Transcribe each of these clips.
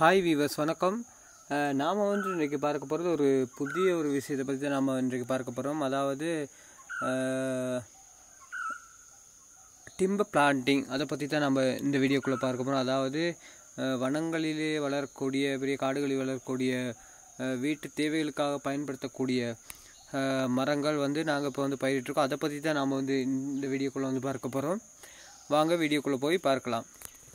hi viewers வணக்கம் நாம் வந்து இன்றைக்கி பார்க்க போகிறது ஒரு புதிய ஒரு விஷயத்தை பற்றி தான் நாம் இன்றைக்கு பார்க்க போகிறோம் அதாவது டிம்ப பிளான்டிங் அதை பற்றி தான் நம்ம இந்த வீடியோக்குள்ளே பார்க்க போகிறோம் அதாவது அஹ், வனங்களிலே வளரக்கூடிய பெரிய காடுகளில் வளரக்கூடிய அஹ், வீட்டு தேவைகளுக்காக பயன்படுத்தக்கூடிய அஹ், மரங்கள் வந்து நாங்கள் இப்போ வந்து பயிரிட்டிருக்கோம் அதை பற்றி தான் நாம் வந்து இந்த வீடியோக்குள்ளே வந்து பார்க்க போகிறோம் வாங்க வீடியோக்குள்ளே போய் பார்க்கலாம்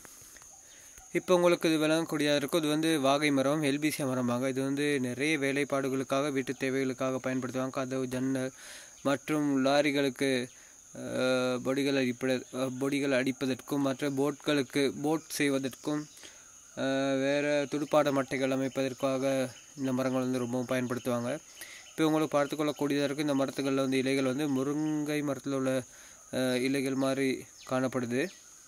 இப்போ உங்களுக்கு இது விளங்கக்கூடியதாக இருக்கும் இது வந்து வாகை மரம் எல்பிசியா மரமாங்க இது வந்து நிறைய வேலைப்பாடுகளுக்காக வீட்டு தேவைகளுக்காக பயன்படுத்துவாங்க கதவு ஜன்னல் மற்றும் லாரிகளுக்கு அஹ், பொடிகள் அடிப்பட அஹ், பொடிகள் அடிப்பதற்கும் மற்ற போட்களுக்கு போட் செய்வதற்கும் அஹ், வேறு துடுப்பாட மட்டைகள் அமைப்பதற்காக இந்த மரங்கள் வந்து ரொம்பவும் பயன்படுத்துவாங்க இப்போ உங்களுக்கு பார்த்துக்கொள்ளக்கூடியதாக இருக்கும் இந்த மரத்துகளில் வந்து இலைகள் வந்து முருங்கை மரத்தில் உள்ள அஹ், இலைகள் மாதிரி காணப்படுது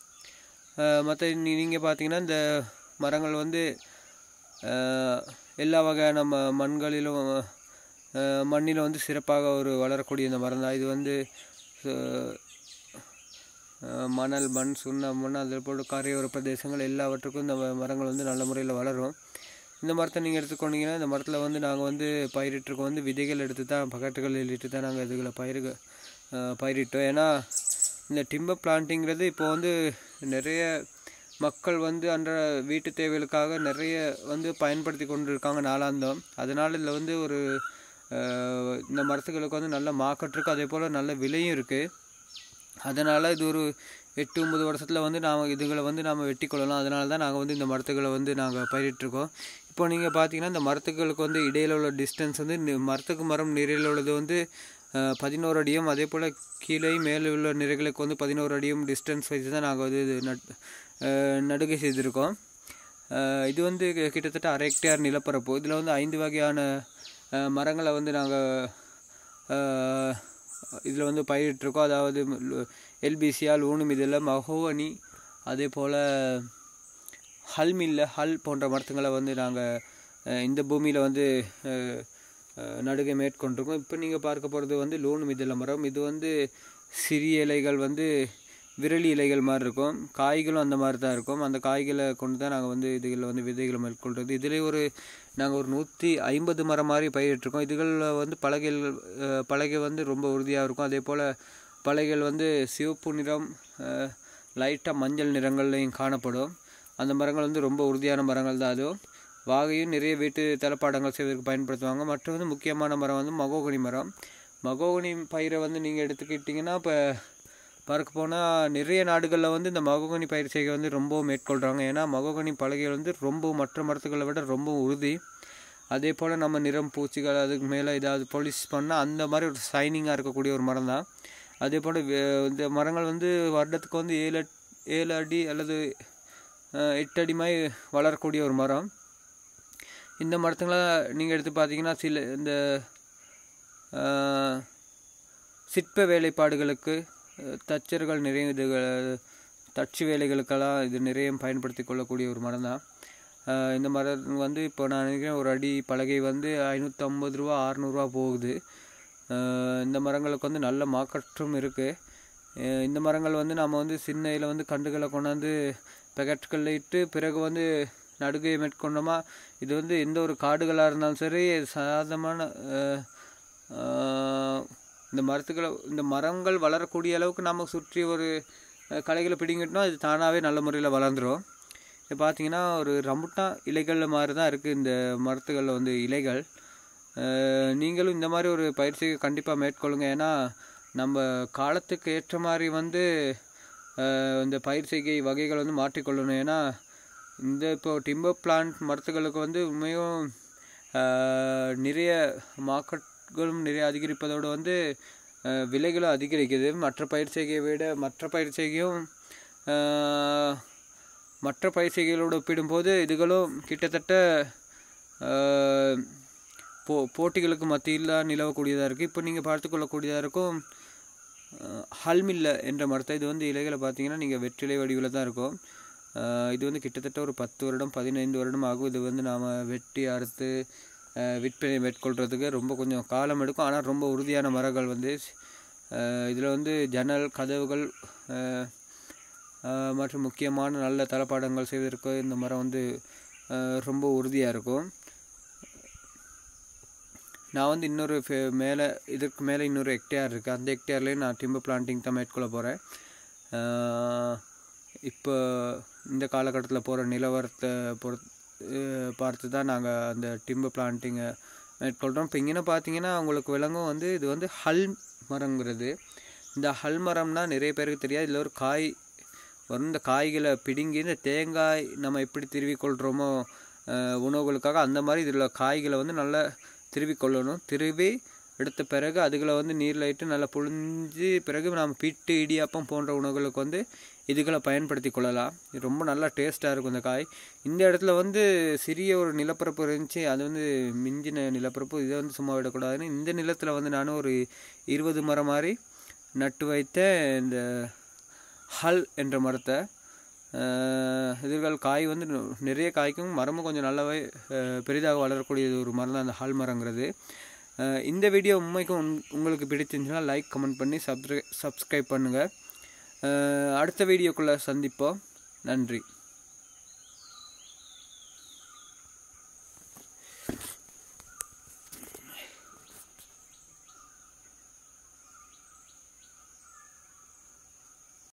மற்ற நீங்கள் பார்த்தீங்கன்னா இந்த மரங்கள் வந்து அஹ், எல்லா வகையான ம மண்களிலும் அஹ், மண்ணிலும் வந்து சிறப்பாக ஒரு வளரக்கூடிய இந்த மரம் தான் இது வந்து அஹ், அஹ், மணல் மண் சுண்ண மண் அதே போல் கரையோர பிரதேசங்கள் எல்லாவற்றுக்கும் இந்த ம- மரங்கள் வந்து நல்ல முறையில் வளரும் இந்த மரத்தை நீங்கள் எடுத்துக்கொண்டீங்கன்னா இந்த மரத்தில் வந்து நாங்கள் வந்து பயிரிட்டிருக்கோம் வந்து விதைகள் எடுத்து தான் பக்கெட்டுகள் எழுதிட்டு தான் நாங்கள் இதுகளை பயிர்கள் அஹ், பயிரிட்டோம் ஏன்னா இந்த டிம்பர் பிளான்ட்டிங்கிறது இப்போ வந்து நிறைய மக்கள் வந்து அன்ற வீட்டு தேவைகளுக்காக நிறைய வந்து பயன்படுத்தி கொண்டு இருக்காங்க நாளாந்தம் அதனால் இதில் வந்து ஒரு அஹ், இந்த மரத்துகளுக்கு வந்து நல்ல மார்க்கெட் இருக்குது அதே போல் நல்ல விலையும் இருக்குது அதனால் இது ஒரு எட்டு ஒன்பது வருஷத்தில் வந்து நாம் இதுகளை வந்து நாம் வெட்டி கொள்ளலாம் அதனால தான் நாங்கள் வந்து இந்த மரத்துகளை வந்து நாங்கள் பயிரிட்டிருக்கோம் இப்போ நீங்கள் பார்த்தீங்கன்னா இந்த மரத்துகளுக்கு வந்து இடையில உள்ள டிஸ்டன்ஸ் வந்து நி- மரத்துக்கு மரம் நிறையில் உள்ளது வந்து அஹ், பதினோரு அடியும் அதே போல் கீழே மேலே உள்ள நிறைகளுக்கு வந்து பதினோரு அடியும் டிஸ்டன்ஸ் வச்சு தான் நாங்கள் வந்து இது நட் அஹ், நடுகை செய்திருக்கோம் அஹ், இது வந்து கி- கிட்டத்தட்ட அரை ஹெக்டேர் நிலப்பரப்பு இதில் வந்து ஐந்து வகையான அஹ், மரங்களை வந்து நாங்கள் இதில் வந்து பயிரிட்டிருக்கோம் அதாவது எல்பிசியா லூனும் இதில் மகோவனி அதே போல் ஹல்மில்ல ஹல் போன்ற மரத்துங்களை வந்து நாங்கள் இந்த பூமியில் வந்து அஹ், அஹ், நடுகை மேற்கொண்டிருக்கோம் இப்போ நீங்கள் பார்க்க போகிறது வந்து லூன் மிதில மரம் இது வந்து சிறிய இலைகள் வந்து விரலி இலைகள் மாதிரி இருக்கும் காய்களும் அந்த மாதிரி தான் இருக்கும் அந்த காய்களை கொண்டு தான் நாங்கள் வந்து இதுகளில் வந்து விதைகளை மேற்கொள்கிறது இதில் ஒரு நாங்கள் ஒரு நூற்றி ஐம்பது மரம் மாதிரி பயிரிட்டிருக்கோம் இதுகளில் வந்து பலகைகள் அஹ், பலகை வந்து ரொம்ப உறுதியாக இருக்கும் அதே போல் பலகைகள் வந்து சிவப்பு நிறம் லைட்டாக மஞ்சள் நிறங்கள்லையும் காணப்படும் அந்த மரங்கள் வந்து ரொம்ப உறுதியான மரங்கள் தான் அதுவும் வாகையும் நிறைய வீட்டு தளப்பாடங்கள் செய்வதற்கு பயன்படுத்துவாங்க மற்றும் வந்து முக்கியமான மரம் வந்து மகோகனி மரம் மகோகனி பயிரை வந்து நீங்கள் எடுத்துக்கிட்டிங்கன்னா இப்போ பார்க்க போனால் நிறைய நாடுகளில் வந்து இந்த மகோகனி பயிர் செய்கை வந்து ரொம்ப மேற்கொள்கிறாங்க ஏன்னா மகோகனி பலகைகள் வந்து ரொம்ப மற்ற மரத்துக்களை விட ரொம்ப உறுதி அதே போல் நம்ம நிறம் பூச்சிகள் அதுக்கு மேலே ஏதாவது பொலிஷ் பண்ணால் அந்த மாதிரி ஒரு ஷைனிங்காக இருக்கக்கூடிய ஒரு மரம் தான் அதே போல் இந்த மரங்கள் வந்து வருடத்துக்கு வந்து ஏழு அட்- ஏழு அடி அல்லது அஹ், எட்டு அடி மாதிரி வளரக்கூடிய ஒரு மரம் இந்த மரத்துங்களை நீங்கள் எடுத்து பார்த்தீங்கன்னா சில இந்த அஹ், சிற்ப வேலைப்பாடுகளுக்கு அஹ், தச்சர்கள் நிறைய இதுகள் தச்சு வேலைகளுக்கெல்லாம் இது நிறைய பயன்படுத்தி கொள்ளக்கூடிய ஒரு மரம் தான் அஹ், இந்த மரம் வந்து இப்போ நான் நினைக்கிறேன் ஒரு அடி பலகை வந்து ஐநூற்றம்பது ரூபா அறநூறுவா போகுது அஹ், இந்த மரங்களுக்கு வந்து நல்ல மார்க்கெட்டும் இருக்குது இந்த மரங்கள் வந்து நம்ம வந்து சின்ன இதில் வந்து கண்டுகளை கொண்டாந்து பெக்கெட்டுகளில் இட்டு பிறகு வந்து நடுகை மேற்கொண்டோமா இது வந்து எந்த ஒரு காடுகளாக இருந்தாலும் சரி சாதமான அஹ், அஹ், இந்த மரத்துக்களை இந்த மரங்கள் வளரக்கூடிய அளவுக்கு நம்ம சுற்றி ஒரு அஹ், களைகளை பிடிங்கிட்டோம் இது தானாகவே நல்ல முறையில் வளர்ந்துரும் இப்போ பார்த்தீங்கன்னா ஒரு ரம்புட்டான் இலைகள் மாதிரி தான் இருக்குது இந்த மரத்துகளில் வந்து இலைகள் அஹ், நீங்களும் இந்த மாதிரி ஒரு பயிற்சியை கண்டிப்பாக மேற்கொள்ளுங்க ஏன்னா நம்ம காலத்துக்கு ஏற்ற மாதிரி வந்து அஹ், இந்த பயிர் செய்கை வகைகள் வந்து மாற்றிக்கொள்ளணும் ஏன்னா இந்த இப்போ டிம்பர் பிளான்ட் மரத்துகளுக்கு வந்து உண்மையும் அஹ், நிறைய மார்க்கெட்களும் நிறைய அதிகரிப்பதோடு வந்து அஹ், விலைகளும் அதிகரிக்குது மற்ற பயிர் செய்கையை விட மற்ற பயிர் செய்கையும் அஹ், மற்ற பயிர் செய்கைகளோடு ஒப்பிடும்போது இதுகளும் கிட்டத்தட்ட அஹ், போ போட்டிகளுக்கு மத்தியில் நிலவக்கூடியதாக இருக்குது இப்போ நீங்கள் பார்த்துக்கொள்ளக்கூடியதாக இருக்கும் அஹ், ஹல்மில்ல என்ற மரத்தை இது வந்து இலைகளை பார்த்தீங்கன்னா நீங்கள் வெற்றிலை வடிவில் தான் இருக்கும் அஹ், இது வந்து கிட்டத்தட்ட ஒரு பத்து வருடம் பதினைந்து வருடம் ஆகும் இது வந்து நாம் வெட்டி அறுத்து அஹ், விற்பனை மேற்கொள்கிறதுக்கு ரொம்ப கொஞ்சம் காலம் எடுக்கும் ஆனால் ரொம்ப உறுதியான மரங்கள் வந்து இதில் வந்து ஜன்னல் கதவுகள் அஹ், அஹ், மற்றும் முக்கியமான நல்ல தளபாடங்கள் செய்வதற்கு இந்த மரம் வந்து அஹ், ரொம்ப உறுதியாக இருக்கும் நான் வந்து இன்னொரு ஃபே- மேலே இதற்கு மேலே இன்னொரு ஹெக்டேர் இருக்குது அந்த ஹெக்டேர்லேயும் நான் டிம்பர் பிளான்டிங் தான் மேற்கொள்ள போகிறேன் இப்போ இந்த காலகட்டத்தில் போகிற நிலவரத்தை பொறுத்து அஹ், பார்த்து தான் நாங்கள் அந்த டிம்பர் பிளான்டிங்கை மேற்கொள்கிறோம் இப்போ இங்கே பார்த்தீங்கன்னா உங்களுக்கு விலங்கும் வந்து இது வந்து ஹல் மரங்கிறது இந்த ஹல் மரம்னா நிறைய பேருக்கு தெரியாது இதில் ஒரு காய் வரும் இந்த காய்களை பிடுங்கி இந்த தேங்காய் நம்ம எப்படி திருவிக்கொள்கிறோமோ உணவுகளுக்காக அந்த மாதிரி இதில் காய்களை வந்து நல்லா திருவிக்கொள்ளணும் திருவி எடுத்த பிறகு அதுகளை வந்து நீரில் இட்டு நல்லா புழிஞ்சு பிறகு நாம் பிட்டு இடியாப்பம் போன்ற உணவுகளுக்கு வந்து இதுகளை பயன்படுத்தி கொள்ளலாம் இது ரொம்ப நல்லா டேஸ்ட்டாக இருக்கும் இந்த காய் இந்த இடத்துல வந்து சிறிய ஒரு நிலப்பரப்பு இருந்துச்சு அது வந்து மிஞ்சின நிலப்பரப்பு இதை வந்து சும்மா விடக்கூடாதுன்னு இந்த நிலத்தில் வந்து நானும் ஒரு இருபது மரம் மாதிரி நட்டு வைத்த இந்த ஹல் என்ற மரத்தை அஹ், எதிர்கால காய் வந்து நு- நிறைய காய்க்கும் மரமும் கொஞ்சம் நல்லாவே அஹ், பெரிதாக வளரக்கூடிய ஒரு மரம் தான் அந்த ஹால் மரங்கிறது அஹ், இந்த வீடியோ உண்மைக்கும் உங்- உங்களுக்கு பிடிச்சிருந்துச்சுன்னா லைக் கமெண்ட் பண்ணி சப்ஸ்கிரை சப்ஸ்கிரைப் பண்ணுங்கள் அடுத்த வீடியோக்குள்ளே சந்திப்போம் நன்றி